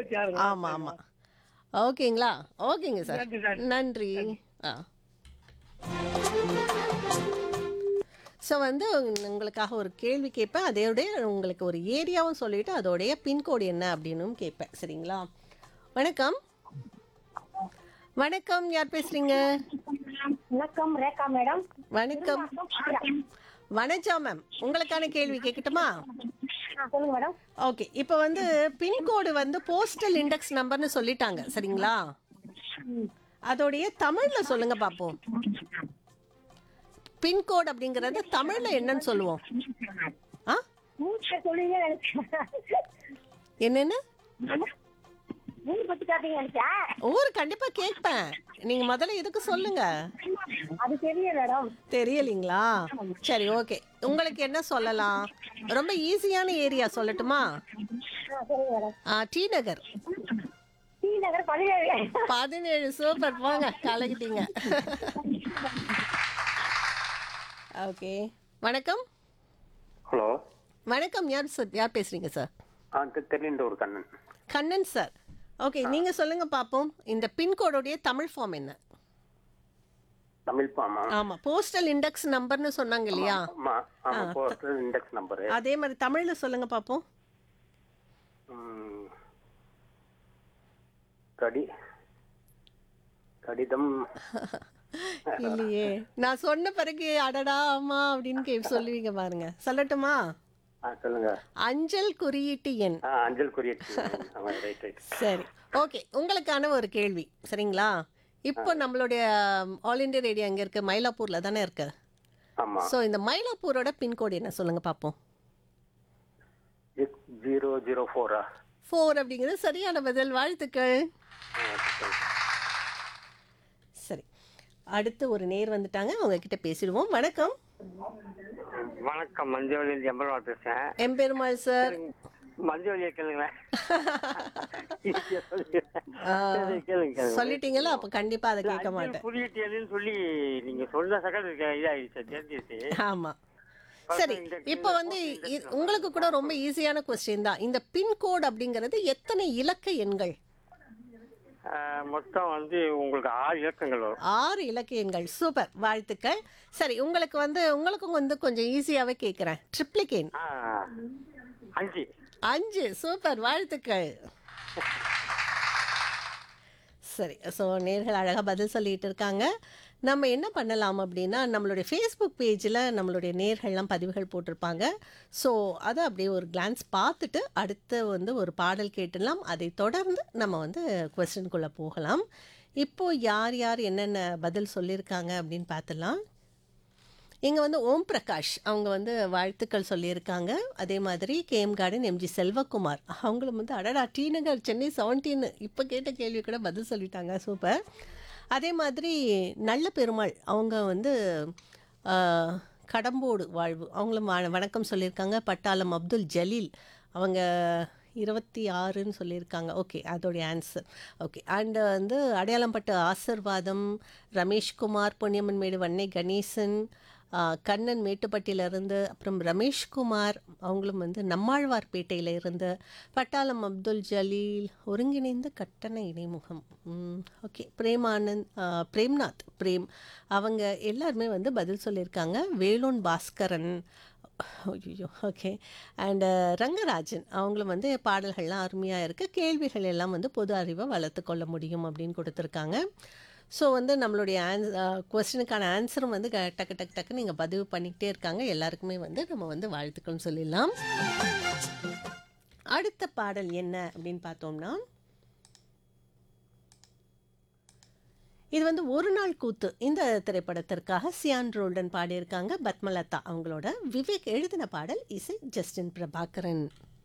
இருபத்தி ஆறு ஆமாம் ஆமாம் ஓகேங்களா ஓகேங்க சார் நன்றி, நன்றி. நன்றி ஆ ஸோ வந்து உங்க- உங்களுக்காக ஒரு கேள்வி கேட்பேன் அதோடைய உங்களுக்கு ஒரு ஏரியாவும் சொல்லிட்டு அதோடைய பின்கோடு என்ன அப்படின்னும் கேட்பேன் சரிங்களா வணக்கம் வணக்கம் யார் பேசுறீங்க வணக்கம் ரேகா மேடம் வணக்கம் வணக்கம் மேம் உங்களுக்கான கேள்வி கேட்கட்டுமா ஆ, சொல்லுங்க மேடம் ஓகே இப்போ வந்து பின்கோடு வந்து போஸ்டல் இண்டெக்ஸ் நம்பர்னு சொல்லிட்டாங்க சரிங்களா அதோடைய தமிழ்ல சொல்லுங்க பாப்போம் பின்கோட் அப்படிங்கறது தமிழ்ல என்னன்னு சொல்லுவோம் ஆ ஊர்ல சொல்லுவீங்க நினைச்சேன் என்னென்ன ஊர் பத்தி காப்பீங்க நினைச்சேன் ஊர் கண்டிப்பா கேட்பேன் நீங்க முதல்ல இதுக்கு சொல்லுங்க அது தெரியல மேடம் தெரியலீங்களா சரி ஓகே உங்களுக்கு என்ன சொல்லலாம் ரொம்ப ஈஸியான ஏரியா சொல்லட்டுமா ஆ, சொல்லுங்க மேடம் ஆ, டி நகர் டி நகர் பதினேழு பதினேழு சூப்பர் போங்க கலக்கிட்டீங்க ஓகே வணக்கம் ஹலோ வணக்கம் யார் சார் யார் பேசுறீங்க சார் ஆ தெரியல ஒரு கண்ணன் கண்ணன் சார் ஓகே நீங்க சொல்லுங்க பாப்போம் இந்த பின்கோடுடைய தமிழ் ஃபார்ம் என்ன தமிழ் பாமா ஆமா போஸ்டல் இண்டெக்ஸ் நம்பர்னு சொன்னாங்க இல்லையா ஆமா ஆமா போஸ்டல் இண்டெக்ஸ் நம்பரு அதே மாதிரி தமிழ்ல சொல்லுங்க பாப்போம் ம். கடி கடிதம் இல்லையே நான் சொன்ன பிறகு அடடா அம்மா அப்படின்னு கே சொல்லுவீங்க பாருங்க சொல்லட்டுமா ஆ சொல்லுங்க அஞ்சல் குறியீட்டு எண் ஆ அஞ்சல் குறியீட்டு ஆமா ரைட் ரைட் சரி ஓகே உங்களுக்கான ஒரு கேள்வி சரிங்களா இப்போ நம்மளுடைய ஆல் இந்தியா ரேடியோ அங்கே இருக்கு மயிலாப்பூர்ல தானே இருக்கு ஆமா ஸோ இந்த மயிலாப்பூரோட பின்கோடு என்ன சொல்லுங்க பார்ப்போம் ஜீரோ ஜீரோ ஃபோரா ஃபோர் அப்படிங்கிறது சரியான பதில் வாழ்த்துக்கள் சரி அடுத்து ஒரு நேர் வந்துட்டாங்க அவங்க கிட்ட பேசிடுவோம் வணக்கம் வணக்கம் மஞ்சள் எம்பரவா பேசுறேன் எம்பெருமாள் சார் மஞ்சள் கேளுங்களேன் ஆ, சரி, கேளுங்க கேளுங்க சொல்லிட்டீங்களா அப்போ கண்டிப்பா அதை கேட்க மாட்டேன் குறியீட்டு எதுன்னு சொல்லி நீங்க சொன்ன சகல் இதாயிடுச்சு தெரிஞ்சிச்சு ஆமா சரி இப்போ வந்து இ- உங்களுக்கு கூட ரொம்ப ஈஸியான கொஸ்டின் தான் இந்த பின்கோடு அப்படிங்கிறது எத்தனை இலக்க எண்கள் ஆஹ் மொத்தம் வந்து உங்களுக்கு ஆறு இலக்கங்கள் வரும் ஆறு இலக்க எண்கள் சூப்பர் வாழ்த்துக்கள் சரி உங்களுக்கு வந்து உங்களுக்கும் வந்து கொஞ்சம் ஈஸியாவே கேட்குறேன் ட்ரிப்ளிகேன் ஆஹ் அஞ்சு அஞ்சு சூப்பர் வாழ்த்துக்கள் சரி ஸோ நேர்கள் அழகாக பதில் சொல்லிட்டு இருக்காங்க நம்ம என்ன பண்ணலாம் அப்படின்னா நம்மளுடைய ஃபேஸ்புக் பேஜில் நம்மளுடைய நேர்கள்லாம் பதிவுகள் போட்டிருப்பாங்க ஸோ அதை அப்படியே ஒரு கிளான்ஸ் பார்த்துட்டு அடுத்து வந்து ஒரு பாடல் கேட்டுடலாம் அதை தொடர்ந்து நம்ம வந்து கொஸ்டின்குள்ளே போகலாம் இப்போது யார் யார் என்னென்ன பதில் சொல்லியிருக்காங்க அப்படின்னு பார்த்துடலாம் இங்கே வந்து ஓம் பிரகாஷ் அவங்க வந்து வாழ்த்துக்கள் சொல்லியிருக்காங்க அதே மாதிரி கேஎம் கார்டன் எம்ஜி செல்வகுமார் அவங்களும் வந்து அடடா டி நகர் சென்னை செவன்டீன் இப்போ கேட்ட கேள்வி கூட பதில் சொல்லிட்டாங்க சூப்பர் அதே மாதிரி நல்ல பெருமாள் அவங்க வந்து ஆஹ், கடம்போடு வாழ்வு அவங்களும் வ- வணக்கம் சொல்லியிருக்காங்க பட்டாளம் அப்துல் ஜலீல் அவங்க இருபத்தி ஆறுன்னு சொல்லியிருக்காங்க ஓகே அதோடைய ஆன்சர் ஓகே அண்டு வந்து அடையாளம்பட்ட ஆசிர்வாதம் ரமேஷ்குமார் பொன்னியம்மன் மேடு வன்னை கணேசன் ஆ, கண்ணன் மேட்டுப்பட்டியிலிருந்து அப்புறம் ரமேஷ்குமார் அவங்களும் வந்து நம்மாழ்வார்பேட்டையில இருந்து பட்டாளம் அப்துல் ஜலீல் ஒருங்கிணைந்த கட்டண இணைமுகம் ம், ஓகே பிரேமானந்த் ஆ, பிரேம்நாத் பிரேம் அவங்க எல்லாருமே வந்து பதில் சொல்லியிருக்காங்க வேலூன் பாஸ்கரன் ஐயோ ஓகே அண்டு ரங்கராஜன் அவங்களும் வந்து பாடல்கள்லாம் அருமையாக இருக்குது கேள்விகள் எல்லாம் வந்து பொது அறிவை வளர்த்து கொள்ள முடியும் அப்படின்னு கொடுத்துருக்காங்க ஸோ வந்து நம்மளுடைய ஆன்ஸ் கொஸ்டினுக்கான ஆன்சரும் வந்து க- டக்கு டக்கு டக்கு நீங்கள் பதிவு பண்ணிக்கிட்டே இருக்காங்க எல்லாருக்குமே வந்து நம்ம வந்து வாழ்த்துக்கள் சொல்லிடலாம் அடுத்த பாடல் என்ன அப்படின்னு பார்த்தோம்னா இது வந்து ஒரு நாள் கூத்து இந்த திரைப்படத்திற்காக சியான் ரோல்டன் பாடியிருக்காங்க பத்மலதா அவங்களோட விவேக் எழுதின பாடல் இசை ஜஸ்டின் பிரபாகரன்